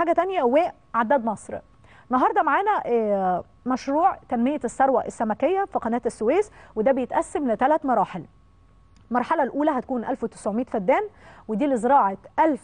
حاجه تانية وعداد مصر النهارده معانا آه، مشروع تنميه الثروه السمكيه في قناه السويس وده بيتقسم لثلاث مراحل المرحلة الأولى هتكون 1900 فدان ودي لزراعة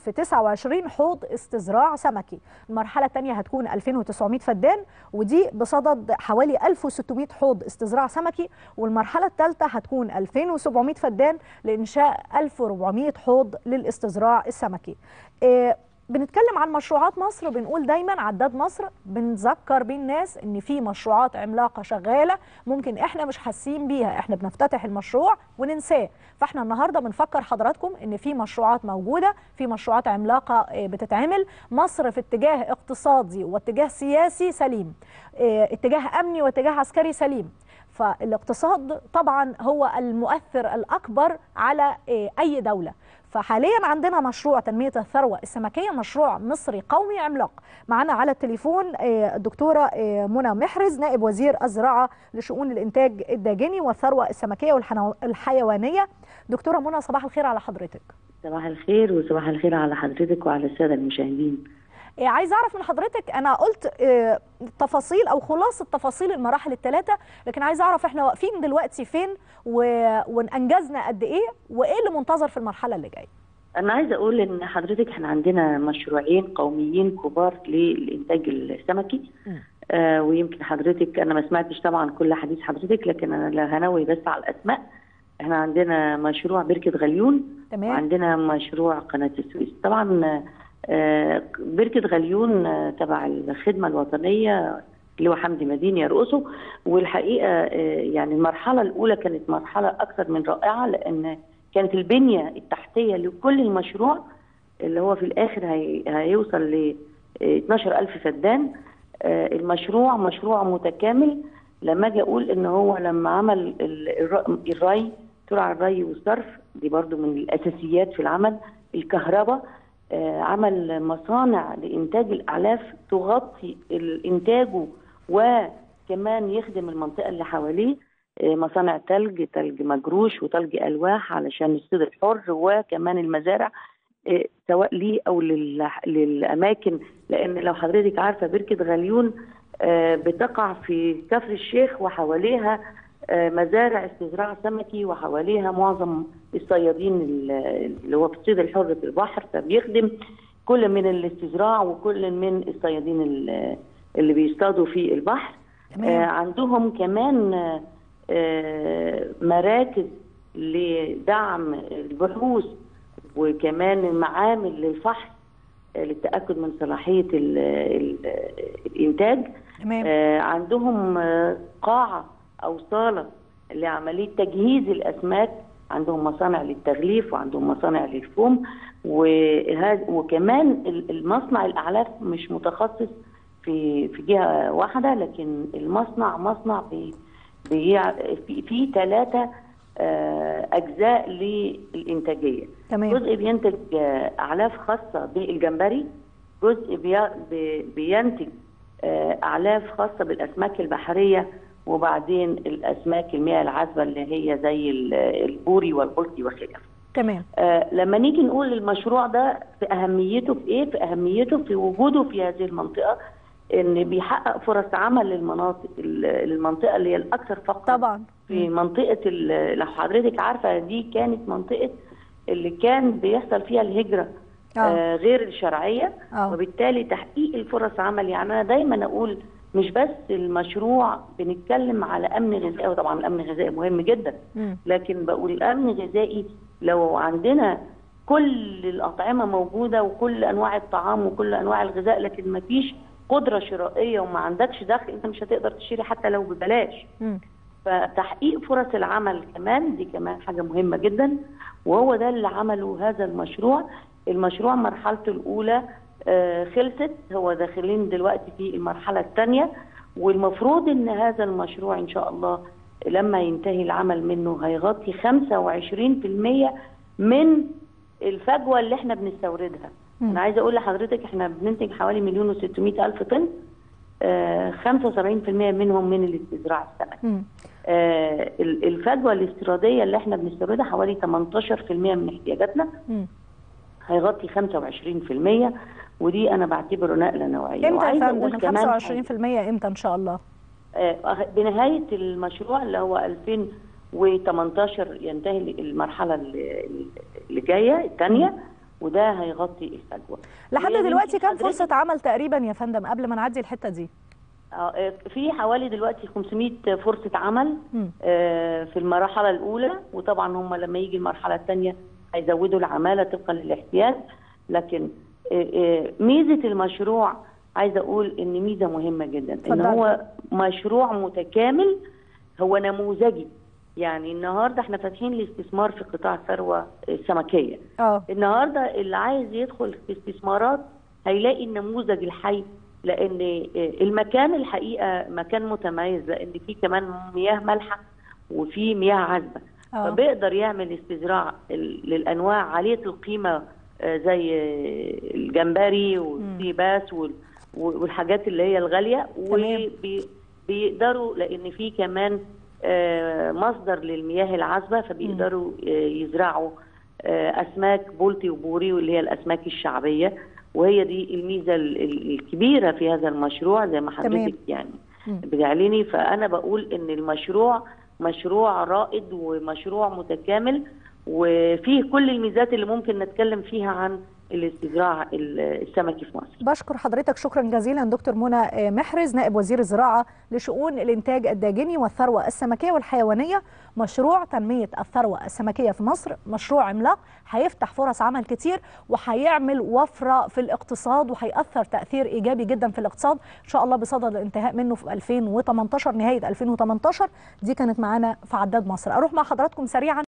1029 حوض استزراع سمكي المرحلة الثانية هتكون 2900 فدان ودي بصدد حوالي 1600 حوض استزراع سمكي والمرحلة الثالثة هتكون 2700 فدان لإنشاء 1400 حوض للاستزراع السمكي إيه بنتكلم عن مشروعات مصر بنقول دايما عداد مصر بنذكر بيه الناس ان في مشروعات عملاقه شغاله ممكن احنا مش حاسين بيها احنا بنفتتح المشروع وننساه فاحنا النهارده بنفكر حضراتكم ان في مشروعات موجوده في مشروعات عملاقه آه، بتتعمل مصر في اتجاه اقتصادي واتجاه سياسي سليم آه، اتجاه امني واتجاه عسكري سليم فالاقتصاد طبعا هو المؤثر الاكبر على آه، اي دوله فحاليا عندنا مشروع تنميه الثروه السمكيه مشروع مصري قومي عملاق معنا على التليفون آه، الدكتوره آه، منى محرز نائب وزير الزراعه لشؤون الانتاج الداجني والثروه السمكيه والحيوانيه دكتوره منى صباح الخير على حضرتك صباح الخير وصباح الخير على حضرتك وعلى الساده المشاهدين آه، عايز اعرف من حضرتك انا قلت آه، تفاصيل او خلاصه تفاصيل المراحل الثلاثه لكن عايز اعرف احنا واقفين دلوقتي فين و... وانجزنا قد ايه وايه اللي منتظر في المرحله اللي جايه انا عايزه اقول ان حضرتك احنا عندنا مشروعين قوميين كبار للانتاج السمكي م. آه ويمكن حضرتك انا ما سمعتش طبعا كل حديث حضرتك لكن انا لا هنوي بس على الاسماء احنا عندنا مشروع بركه غليون تمام وعندنا مشروع قناه السويس طبعا آه، بركه غليون آه، تبع الخدمه الوطنيه اللي هو حمدي مدين يرقصه والحقيقه آه، يعني المرحله الاولى كانت مرحله اكثر من رائعه لان كانت البنيه التحتيه لكل المشروع اللي هو في الاخر هي هيوصل ل 12000 فدان آه، المشروع مشروع متكامل لما اجي اقول ان هو لما عمل ال- الر- الري ترعى الري والصرف دي برضو من الاساسيات في العمل الكهرباء آه، عمل مصانع لإنتاج الأعلاف تغطي ال- إنتاجه وكمان يخدم المنطقة اللي حواليه آه، مصانع تلج تلج مجروش وتلج ألواح علشان الصيد الحر وكمان المزارع آه، سواء ليه أو لل- للأماكن لأن لو حضرتك عارفة بركة غليون آه، بتقع في كفر الشيخ وحواليها آه، مزارع استزراع سمكي وحواليها معظم الصيادين ال- اللي هو في الصيد الحر في البحر فبيخدم كل من الاستزراع وكل من الصيادين ال- اللي بيصطادوا في البحر آه تمام عندهم كمان آه، آه، مراكز لدعم البحوث وكمان معامل للفحص آه، للتأكد من صلاحية ال- ال- الإنتاج تمام آه، عندهم آه، قاعة أو صالة لعملية تجهيز الأسماك عندهم مصانع للتغليف وعندهم مصانع للفوم وهذا وكمان ال- المصنع الأعلاف مش متخصص في في جهة واحدة لكن المصنع مصنع بي بي- في في ثلاثة أجزاء للإنتاجية تمام جزء بينتج آه، أعلاف خاصة بالجمبري جزء بي- بي- بينتج آه، أعلاف خاصة بالأسماك البحرية وبعدين الأسماك المياه العذبة اللي هي زي ال- البوري والبلطي وخلافه تمام آه، لما نيجي نقول المشروع ده في أهميته في إيه؟ في أهميته في وجوده في هذه المنطقة إن بيحقق فرص عمل للمناطق المنطقة اللي هي الأكثر فقرا طبعا في منطقة ال- لو حضرتك عارفة دي كانت منطقة اللي كان بيحصل فيها الهجرة اه آه غير الشرعية اه وبالتالي تحقيق الفرص عمل يعني أنا دايما أقول مش بس المشروع بنتكلم على أمن غذائي وطبعا الأمن الغذائي مهم جدا مم. لكن بقول الأمن الغذائي لو عندنا كل الأطعمة موجودة وكل أنواع الطعام وكل أنواع الغذاء لكن ما فيش قدرة شرائية وما عندكش دخل أنت مش هتقدر تشتري حتى لو ببلاش مم. فتحقيق فرص العمل كمان دي كمان حاجة مهمة جدا وهو ده اللي عمله هذا المشروع المشروع مرحلته الأولى آه، خلصت هو داخلين دلوقتي في المرحلة الثانية والمفروض ان هذا المشروع ان شاء الله لما ينتهي العمل منه هيغطي 25% من الفجوة اللي احنا بنستوردها مم. انا عايزة اقول لحضرتك احنا بننتج حوالي مليون وستمائة الف طن آه، 75% منهم من الاستزراع السمكي مم. آه، ال- الفجوه الاستيراديه اللي احنا بنستوردها حوالي 18% من احتياجاتنا مم. هيغطي 25% ودي انا بعتبره نقله نوعيه امتى يا وعايزة فندم أقول ال كمان 25% امتى ان شاء الله آه، بنهايه المشروع اللي هو 2018 ينتهي المرحله اللي اللي جايه الثانيه وده هيغطي الفجوه لحد ويا دلوقتي بنتي كام حضرتك- فرصه عمل تقريبا يا فندم قبل ما نعدي الحته دي آه، في حوالي دلوقتي 500 فرصه عمل مم. آه، في المرحله الاولى وطبعا هم لما يجي المرحله الثانيه هيزودوا العماله طبقا للاحتياج لكن آه، آه، ميزه المشروع عايزه اقول ان ميزه مهمه جدا ان اتفضلي. هو مشروع متكامل هو نموذجي يعني النهارده احنا فاتحين الاستثمار في قطاع الثروه السمكيه اه النهارده اللي عايز يدخل في استثمارات هيلاقي النموذج الحي لان المكان الحقيقه مكان متميز لان فيه كمان مياه مالحه وفي مياه عذبه اه فبيقدر يعمل استزراع ال- للانواع عاليه القيمه آه، زي آه، الجمبري والسيباس وال- والحاجات اللي هي الغاليه تمام. وبيقدروا لان في كمان آه، مصدر للمياه العذبه فبيقدروا آه، يزرعوا آه، اسماك بولتي وبوري واللي هي الاسماك الشعبيه وهي دي الميزه ال- ال- الكبيره في هذا المشروع زي ما تمام. حضرتك يعني مم. بتعلني فانا بقول ان المشروع مشروع رائد ومشروع متكامل وفيه كل الميزات اللي ممكن نتكلم فيها عن الاستزراع ال- السمكي في مصر بشكر حضرتك شكرا جزيلا دكتور منى محرز نائب وزير الزراعه لشؤون الانتاج الداجني والثروه السمكيه والحيوانيه مشروع تنميه الثروه السمكيه في مصر مشروع عملاق هيفتح فرص عمل كتير وهيعمل وفره في الاقتصاد وهيأثر تأثير ايجابي جدا في الاقتصاد ان شاء الله بصدد الانتهاء منه في 2018 نهايه 2018 دي كانت معانا في عداد مصر اروح مع حضراتكم سريعا